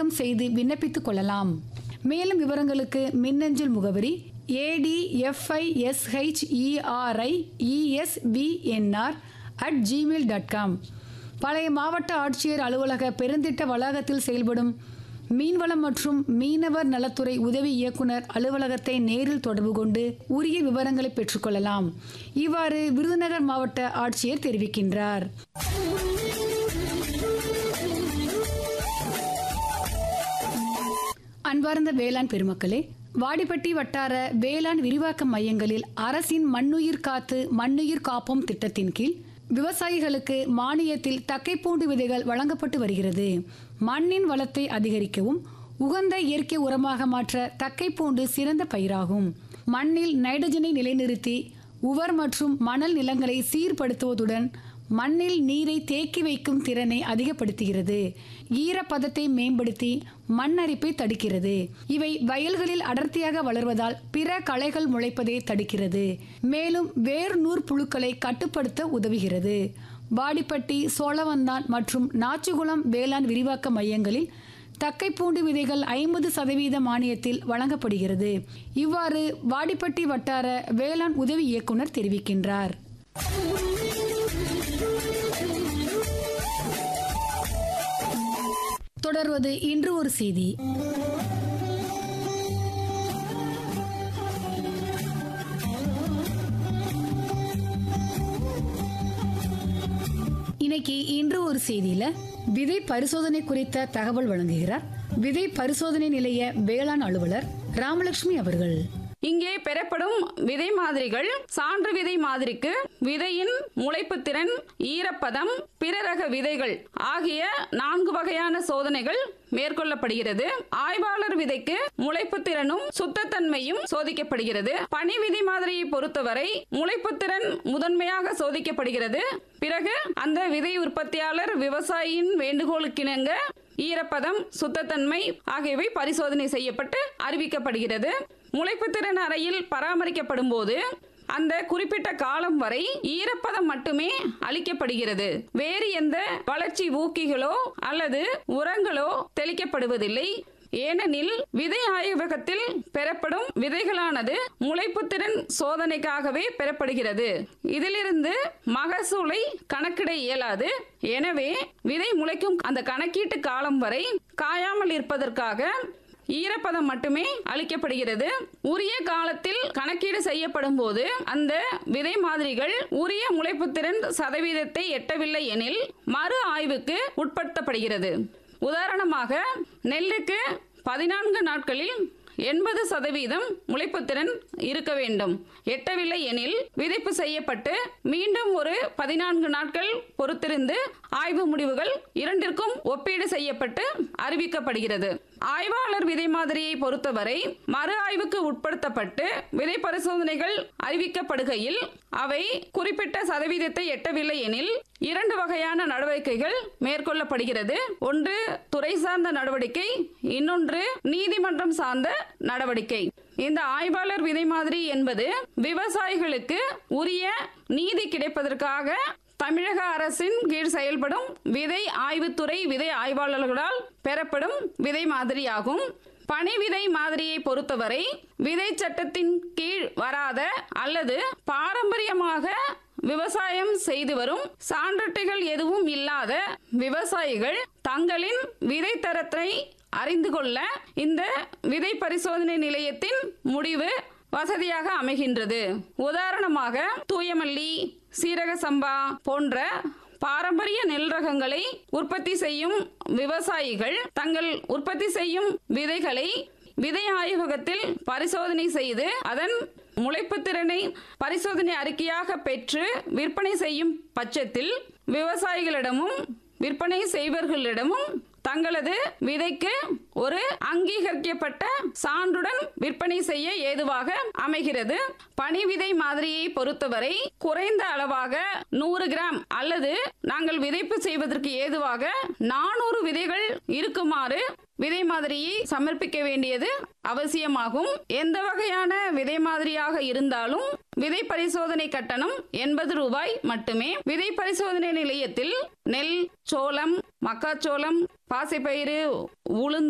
பதிவிறக்கம் செய்து விண்ணப்பித்துக் கொள்ளலாம் மேலும் விவரங்களுக்கு மின்னஞ்சல் முகவரி ஏடிஎஃப்ஐஎஸ்ஹெச்இஆர்ஐ இஎஸ்பிஎன்ஆர் அட் ஜிமெயில் டாட் காம் பழைய மாவட்ட ஆட்சியர் அலுவலக பெருந்திட்ட வளாகத்தில் செயல்படும் மீன்வளம் மற்றும் மீனவர் நலத்துறை உதவி இயக்குனர் அலுவலகத்தை நேரில் தொடர்பு கொண்டு உரிய விவரங்களை பெற்றுக்கொள்ளலாம் இவ்வாறு விருதுநகர் மாவட்ட ஆட்சியர் தெரிவிக்கின்றார் அன்பார்ந்த வேளாண் பெருமக்களே வாடிப்பட்டி வட்டார வேளாண் விரிவாக்க மையங்களில் அரசின் மண்ணுயிர் காத்து மண்ணுயிர் காப்போம் திட்டத்தின் கீழ் விவசாயிகளுக்கு மானியத்தில் தக்கைப்பூண்டு விதைகள் வழங்கப்பட்டு வருகிறது மண்ணின் வளத்தை அதிகரிக்கவும் உகந்த இயற்கை உரமாக மாற்ற தக்கைப்பூண்டு சிறந்த பயிராகும் மண்ணில் நைட்ரஜனை நிலைநிறுத்தி உவர் மற்றும் மணல் நிலங்களை சீர்படுத்துவதுடன் மண்ணில் நீரை தேக்கி வைக்கும் திறனை அதிகப்படுத்துகிறது ஈரப்பதத்தை மேம்படுத்தி மண் அரிப்பை தடுக்கிறது இவை வயல்களில் அடர்த்தியாக வளர்வதால் பிற களைகள் முளைப்பதை தடுக்கிறது மேலும் வேர் நூற் புழுக்களை கட்டுப்படுத்த உதவுகிறது வாடிப்பட்டி சோழவந்தான் மற்றும் நாச்சுகுளம் வேளாண் விரிவாக்க மையங்களில் தக்கைப்பூண்டு விதைகள் ஐம்பது சதவீத மானியத்தில் வழங்கப்படுகிறது இவ்வாறு வாடிப்பட்டி வட்டார வேளாண் உதவி இயக்குனர் தெரிவிக்கின்றார் தொடர்வது இன்று ஒரு செய்தி இன்னைக்கு இன்று ஒரு செய்தியில விதை பரிசோதனை குறித்த தகவல் வழங்குகிறார் விதை பரிசோதனை நிலைய வேளாண் அலுவலர் ராமலட்சுமி அவர்கள் இங்கே பெறப்படும் விதை மாதிரிகள் சான்று விதை மாதிரிக்கு விதையின் முளைப்புத்திறன் ஈரப்பதம் பிற ரக விதைகள் ஆகிய நான்கு வகையான சோதனைகள் மேற்கொள்ளப்படுகிறது ஆய்வாளர் விதைக்கு முளைப்புத்திறனும் சுத்தத்தன்மையும் சோதிக்கப்படுகிறது பனி விதி மாதிரியை பொறுத்தவரை முளைப்புத்திறன் முதன்மையாக சோதிக்கப்படுகிறது பிறகு அந்த விதை உற்பத்தியாளர் விவசாயியின் வேண்டுகோளுக்கிணங்க ஈரப்பதம் சுத்தத்தன்மை ஆகியவை பரிசோதனை செய்யப்பட்டு அறிவிக்கப்படுகிறது முளைப்புத்திறன் அறையில் பராமரிக்கப்படும் போது அந்த குறிப்பிட்ட காலம் வரை ஈரப்பதம் மட்டுமே அளிக்கப்படுகிறது வேறு எந்த வளர்ச்சி ஊக்கிகளோ அல்லது உரங்களோ தெளிக்கப்படுவதில்லை ஏனெனில் விதை ஆய்வகத்தில் பெறப்படும் விதைகளானது முளைப்புத்திறன் சோதனைக்காகவே பெறப்படுகிறது இதிலிருந்து மகசூலை கணக்கிட இயலாது எனவே விதை முளைக்கும் அந்த கணக்கீட்டு காலம் வரை காயாமல் இருப்பதற்காக ஈரப்பதம் மட்டுமே அளிக்கப்படுகிறது உரிய காலத்தில் கணக்கீடு செய்யப்படும் போது அந்த விதை மாதிரிகள் உரிய முளைப்புத்திறன் சதவீதத்தை எட்டவில்லை எனில் மறு ஆய்வுக்கு உட்படுத்தப்படுகிறது உதாரணமாக நெல்லுக்கு பதினான்கு நாட்களில் எண்பது சதவீதம் முளைப்புத்திறன் இருக்க வேண்டும் எட்டவில்லை எனில் விதைப்பு செய்யப்பட்டு மீண்டும் ஒரு பதினான்கு நாட்கள் பொறுத்திருந்து ஆய்வு முடிவுகள் இரண்டிற்கும் ஒப்பீடு செய்யப்பட்டு அறிவிக்கப்படுகிறது ஆய்வாளர் விதை மாதிரியை பொறுத்தவரை மறு ஆய்வுக்கு உட்படுத்தப்பட்டு விதை பரிசோதனைகள் அறிவிக்கப்படுகையில் அவை குறிப்பிட்ட சதவீதத்தை எட்டவில்லை எனில் இரண்டு வகையான நடவடிக்கைகள் மேற்கொள்ளப்படுகிறது ஒன்று துறை சார்ந்த நடவடிக்கை இன்னொன்று நீதிமன்றம் சார்ந்த நடவடிக்கை இந்த ஆய்வாளர் விதை மாதிரி என்பது விவசாயிகளுக்கு உரிய நீதி கிடைப்பதற்காக தமிழக அரசின் கீழ் செயல்படும் விதை ஆய்வுத்துறை விதை ஆய்வாளர்களால் பெறப்படும் விதை மாதிரியாகும் பனி விதை மாதிரியை பொறுத்தவரை விதை சட்டத்தின் கீழ் வராத அல்லது பாரம்பரியமாக விவசாயம் செய்து வரும் சான்றட்டைகள் எதுவும் இல்லாத விவசாயிகள் தங்களின் விதை தரத்தை அறிந்து கொள்ள இந்த விதை பரிசோதனை நிலையத்தின் முடிவு வசதியாக அமைகின்றது உதாரணமாக தூயமல்லி சீரக சம்பா போன்ற பாரம்பரிய நெல் ரகங்களை உற்பத்தி செய்யும் விவசாயிகள் தங்கள் உற்பத்தி செய்யும் விதைகளை விதை ஆய்வகத்தில் பரிசோதனை செய்து அதன் முளைப்பு திறனை பரிசோதனை அறிக்கையாக பெற்று விற்பனை செய்யும் பட்சத்தில் விவசாயிகளிடமும் விற்பனை செய்வர்களிடமும் தங்களது விதைக்கு ஒரு அங்கீகரிக்கப்பட்ட சான்றுடன் விற்பனை செய்ய ஏதுவாக அமைகிறது பனி விதை மாதிரியை பொறுத்தவரை குறைந்த அளவாக நூறு கிராம் அல்லது நாங்கள் விதைப்பு செய்வதற்கு ஏதுவாக நானூறு விதைகள் இருக்குமாறு விதை மாதிரியை சமர்ப்பிக்க வேண்டியது அவசியமாகும் எந்த வகையான விதை மாதிரியாக இருந்தாலும் விதை பரிசோதனை கட்டணம் எண்பது ரூபாய் மட்டுமே விதை பரிசோதனை நிலையத்தில் நெல் சோளம் மக்காச்சோளம் பாசிப்பயிறு உளுந்து